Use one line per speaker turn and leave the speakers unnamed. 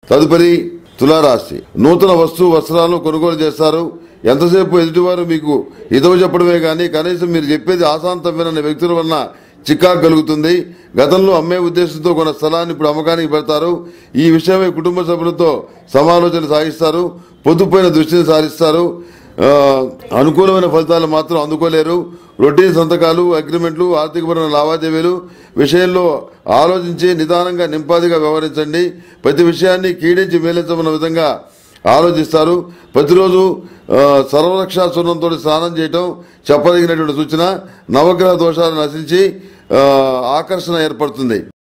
తదుపరి తులారాశి నూతన వస్తు వస్త్రాలను కొనుగోలు చేస్తారు ఎంతసేపు ఎదుటివారు మీకు ఇదవ చెప్పడమే గాని కనీసం మీరు చెప్పేది ఆశాంతం వినని వ్యక్తుల వలన చికాకు కలుగుతుంది గతంలో అమ్మే ఉద్దేశంతో కొన్న స్థలాన్ని ఇప్పుడు అమ్మకానికి పెడతారు ఈ విషయమై కుటుంబ సభ్యులతో సమాలోచన సాగిస్తారు పొద్దుపోయిన దృష్టిని సారిస్తారు ఆ, అనుకూలమైన ఫలితాలు మాత్రం అందుకోలేరు రొటీన్ సంతకాలు అగ్రిమెంట్లు ఆర్థికపరమైన లావాదేవీలు విషయంలో ఆలోచించి నిదానంగా నింపాదిగా వ్యవహరించండి ప్రతి విషయాన్ని కీడించి మేలించమన్న విధంగా ఆలోచిస్తారు ప్రతిరోజు ఆ, సర్వరక్షా చూర్ణంతో స్నానం చేయటం చెప్పదగినటువంటి సూచన నవగ్రహ దోషాలు నశించి ఆ, ఆకర్షణ ఏర్పడుతుంది